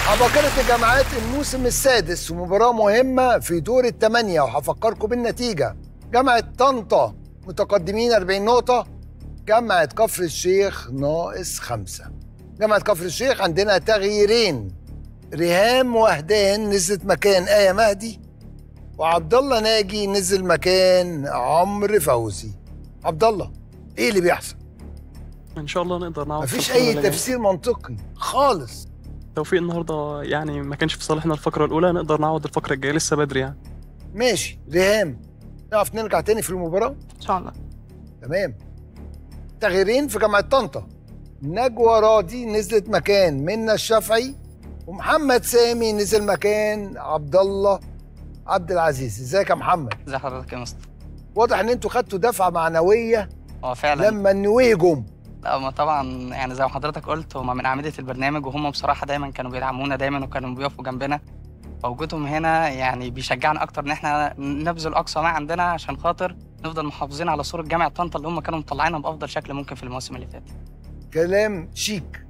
عباقرة الجامعات الموسم السادس ومباراة مهمة في دور الثمانية وهفكركم بالنتيجة جامعة طنطا متقدمين 40 نقطة جامعة كفر الشيخ ناقص خمسة جامعة كفر الشيخ عندنا تغييرين ريهام وهدان نزلت مكان آية مهدي وعبد الله ناجي نزل مكان عمرو فوزي عبد الله ايه اللي بيحصل؟ ان شاء الله نقدر نعوض في مفيش الفقرة اي اللي جاية. تفسير منطقي خالص توفيق النهارده يعني ما كانش في صالحنا الفقره الاولى نقدر نعوض الفقره الجايه لسه بدري يعني ماشي ريهام نعرف نرجع تاني في المباراة؟ ان شاء الله تمام تغييرين في جامعة طنطا نجوى راضي نزلت مكان منى الشافعي ومحمد سامي نزل مكان عبد الله عبد العزيز ازيك يا محمد ازي حضرتك يا مستر واضح ان انتوا خدتوا دفعه معنويه هو فعلا لما النويه جم لا هما طبعا يعني زي ما حضرتك قلت هما من اعمده البرنامج وهم بصراحه دايما كانوا بيدعمونا دايما وكانوا بيقفوا جنبنا فوجودهم هنا يعني بيشجعنا اكتر ان احنا نبذل اقصى ما عندنا عشان خاطر نفضل محافظين على صوره جامعه طنطا اللي هم كانوا مطلعينها بافضل شكل ممكن في الموسم اللي فات كلام شيك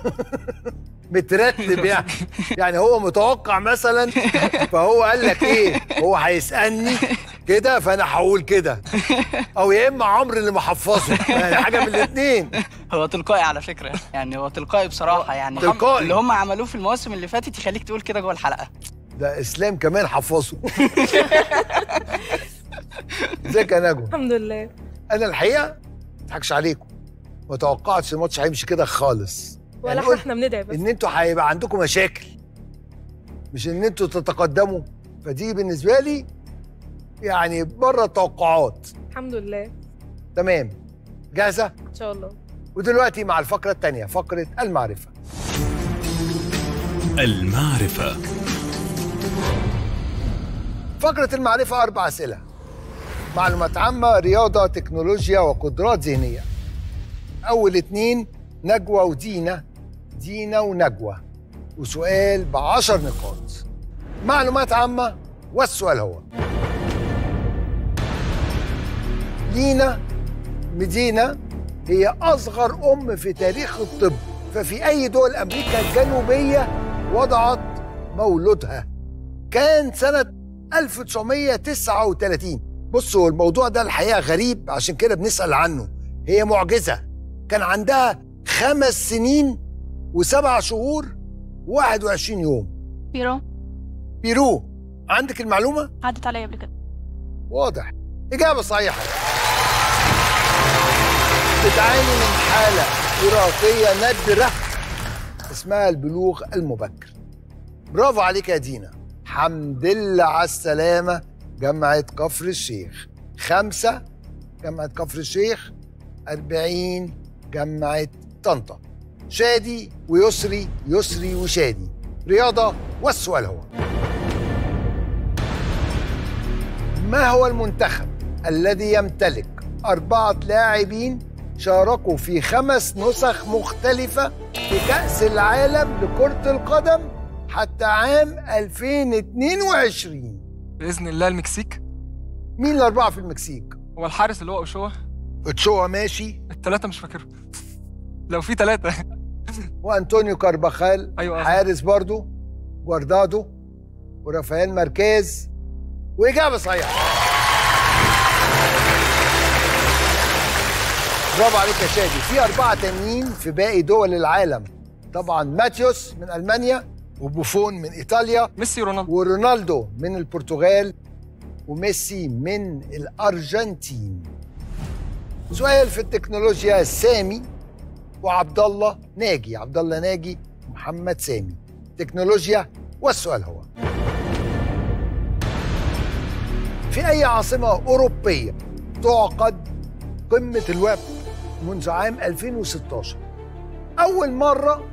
مترتب يعني يعني هو متوقع مثلا فهو قال لك ايه هو هيسالني كده فانا هقول كده او يا اما عمرو اللي محفظه يعني حاجه من الاثنين هو تلقائي على فكره يعني هو تلقائي بصراحه يعني تلقائي. اللي هم عملوه في المواسم اللي فاتت يخليك تقول كده جوه الحلقه ده اسلام كمان حفظه ازيك يا نجوى الحمد لله انا الحقيقه ما اضحكش عليكم ما توقعتش الماتش هيمشي كده خالص ولا يعني احنا قلت احنا بندعي بس ان انتوا هيبقى عندكم مشاكل مش ان انتوا تتقدموا فدي بالنسبه لي يعني بره التوقعات الحمد لله تمام جاهزه ان شاء الله ودلوقتي مع الفقره الثانيه فقره المعرفه المعرفة فقره المعرفه اربع اسئله معلومات عامه رياضه تكنولوجيا وقدرات ذهنيه اول اتنين نجوى ودينا دينا ونجوى وسؤال بعشر نقاط معلومات عامة والسؤال هو لينا مدينة هي أصغر أم في تاريخ الطب ففي أي دول أمريكا الجنوبية وضعت مولودها كان سنة 1939 بصوا الموضوع ده الحقيقة غريب عشان كده بنسأل عنه هي معجزة كان عندها خمس سنين وسبع شهور و21 يوم بيرو بيرو عندك المعلومة؟ عدت عليا قبل كده واضح إجابة صحيحة بتعاني من حالة وراثية نادرة اسمها البلوغ المبكر برافو عليك يا دينا حمد لله على السلامة جامعة كفر الشيخ خمسة جامعة كفر الشيخ أربعين جامعة طنطا شادي ويسري يسري وشادي رياضة والسؤال هو ما هو المنتخب الذي يمتلك أربعة لاعبين شاركوا في خمس نسخ مختلفة في كأس العالم لكرة القدم حتى عام 2022 باذن الله المكسيك مين الأربعة في المكسيك؟ هو الحارس اللي هو اوشوا اوتشوا ماشي الثلاثه مش فاكرهم لو في ثلاثه وأنطونيو كارباخال ايوه حارس برضو جواردادو ورافائيل ماركيز وإجابة صحيحة برافو عليك يا شادي في أربعة تانيين في باقي دول العالم طبعا ماتيوس من ألمانيا وبوفون من إيطاليا ميسي ورونالدو ورونالدو من البرتغال وميسي من الأرجنتين سؤال في التكنولوجيا سامي وعبد الله ناجي عبد الله ناجي ومحمد سامي تكنولوجيا والسؤال هو في أي عاصمة أوروبية تعقد قمة الويب منذ عام 2016 أول مرة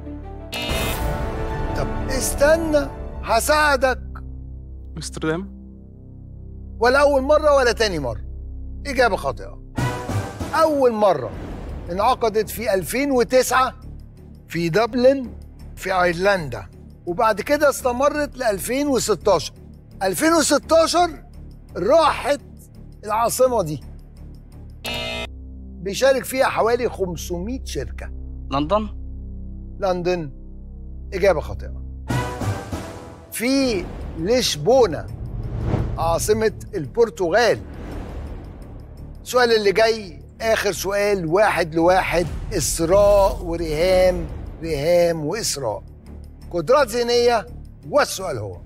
طب استنى هساعدك امستردام ولا أول مرة ولا تاني مرة إجابة خاطئة أول مرة انعقدت في 2009 في دبلن في أيرلندا وبعد كده استمرت ل 2016 2016 راحت العاصمة دي بيشارك فيها حوالي 500 شركة لندن لندن إجابة خاطئة في لشبونة عاصمة البرتغال السؤال اللي جاي آخر سؤال واحد لواحد إسراء وريهام ريهام وإسراء قدرات ذهنية والسؤال هو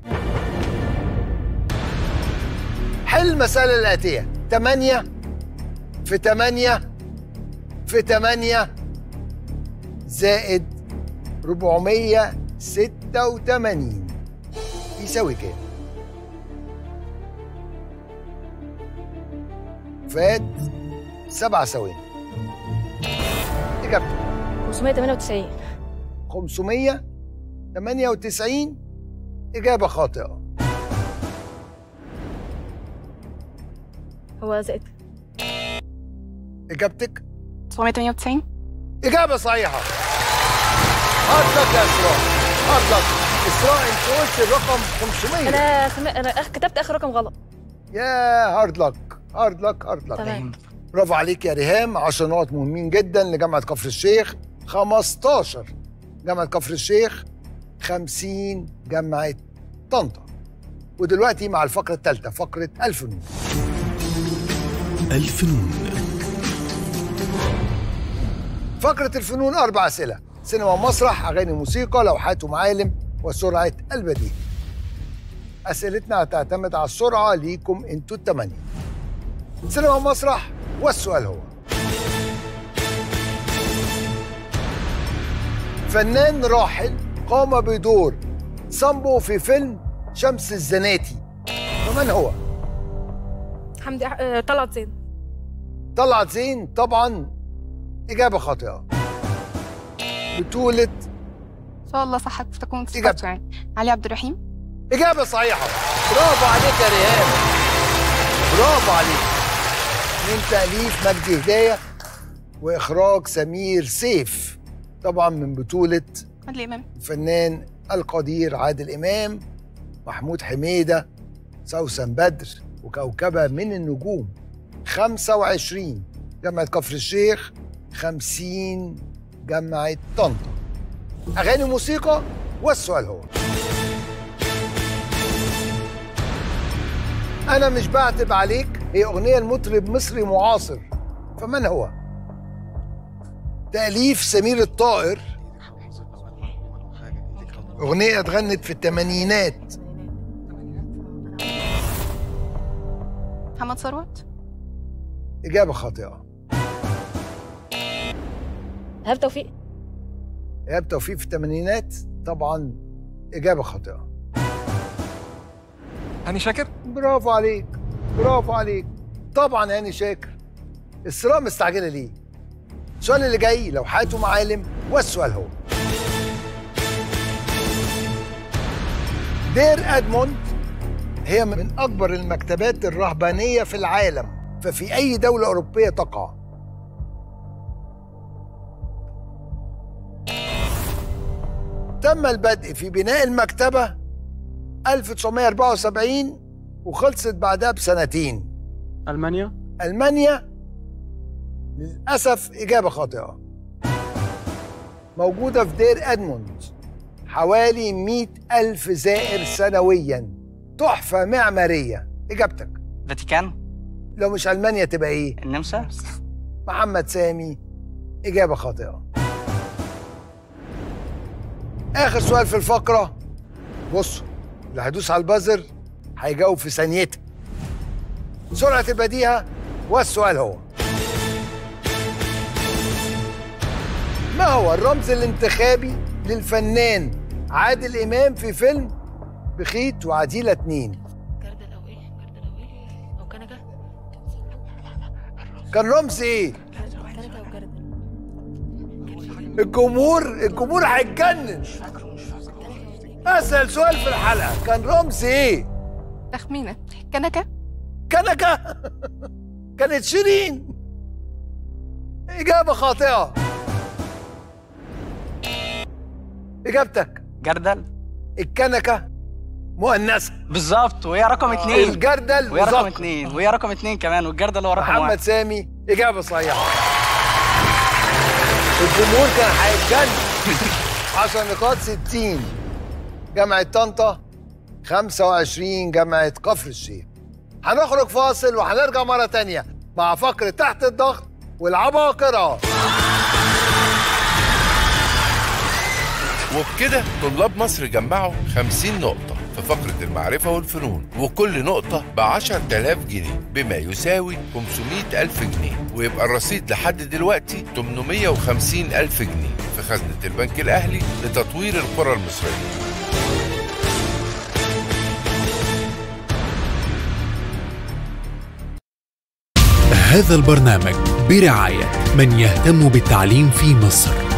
حل المسألة الآتية 8 في 8 في 8 زائد 486 يساوي كام؟ فات سبع ثواني إجابتك 598 598 إجابة خاطئة هو زائد إجابتك 998 إجابة صحيحة هارد لك يا إسراء هارد لك إسراء أنت قلت الرقم 500 انا سم... انا أخ... كتبت اخر رقم غلط يا هارد لك هارد لك هارد لك تمام برافو عليك يا ريهام 10 نقط مهمين جدا لجامعة كفر الشيخ 15 جامعة كفر الشيخ 50 جامعة طنطا ودلوقتي مع الفقرة الثالثة فقرة الفنون الفنون فقرة الفنون أربع أسئلة سينما ومسرح أغاني موسيقى لوحات ومعالم وسرعة البديهة أسئلتنا هتعتمد على السرعة ليكم انتوا التمانية سينما ومسرح والسؤال هو فنان راحل قام بدور سامبو في فيلم شمس الزناتي فمن هو؟ حمدي آه، طلعت زين طلعت زين طبعا إجابة خاطئة بطولة ان شاء الله صح تكون إجابة. صفاته يعني علي عبد الرحيم إجابة صحيحة برافو عليك يا ريهام برافو عليك من تأليف مجدي هداية وإخراج سمير سيف طبعا من بطولة عادل امام الفنان القدير عادل إمام محمود حميدة سوسن بدر وكوكبة من النجوم 25 جامعة كفر الشيخ 50 جامعة طنطا أغاني موسيقى والسؤال هو أنا مش بعتب عليك هي أغنية لمطرب مصري معاصر فمن هو؟ تأليف سمير الطائر أغنية اتغنت في الثمانينات محمد ثروت إجابة خاطئة ايهاب توفيق إيهاب توفيق في الثمانينات طبعا إجابة خاطئة هاني شاكر برافو عليك برافو عليك طبعا هاني شاكر الصراع مستعجلة ليه؟ السؤال اللي جاي لوحات ومعالم والسؤال هو دير أدموند هي من أكبر المكتبات الرهبانية في العالم ففي أي دولة أوروبية تقع؟ تم البدء في بناء المكتبة 1974 وخلصت بعدها بسنتين المانيا ألمانيا للأسف إجابة خاطئة موجودة في دير أدموند حوالي 100 ألف زائر سنويا تحفة معمارية إجابتك فاتيكان لو مش ألمانيا تبقى إيه؟ النمسا محمد سامي إجابة خاطئة آخر سؤال في الفقرة بصوا اللي هيدوس على البازر هيجاوب في ثانيتها سرعة البديهة والسؤال هو ما هو الرمز الانتخابي للفنان عادل إمام في فيلم بخيت وعديلة اتنين جردل او ايه جردل او ايه او كنكه كان رمز ايه؟ كنكه وجردل الجمهور الجمهور هيتجنن اسهل سؤال في الحلقه كان رمز ايه تخمينه كنكه كنكه كانت شيرين اجابه خاطئه اجابتك جردل الكنكه مؤنثه بالظبط وهي رقم اتنين الجردل وهي رقم مذكر. اتنين وهي رقم اتنين كمان والجردل هو رقم محمد واحد سامي اجابه صحيحه الجمهور كان هيتجنن 10 نقاط 60 جامعه طنطا 25 جامعة كفر الشيخ هنخرج فاصل وهنرجع مرة تانية مع فقرة تحت الضغط والعباقرة وبكده طلاب مصر جمعوا 50 نقطة في فقرة المعرفة والفنون وكل نقطة ب 10000 جنيه بما يساوي 500 ألف جنيه ويبقى الرصيد لحد دلوقتي 850 ألف جنيه في خزنة البنك الأهلي لتطوير القرى المصرية هذا البرنامج برعاية من يهتم بالتعليم في مصر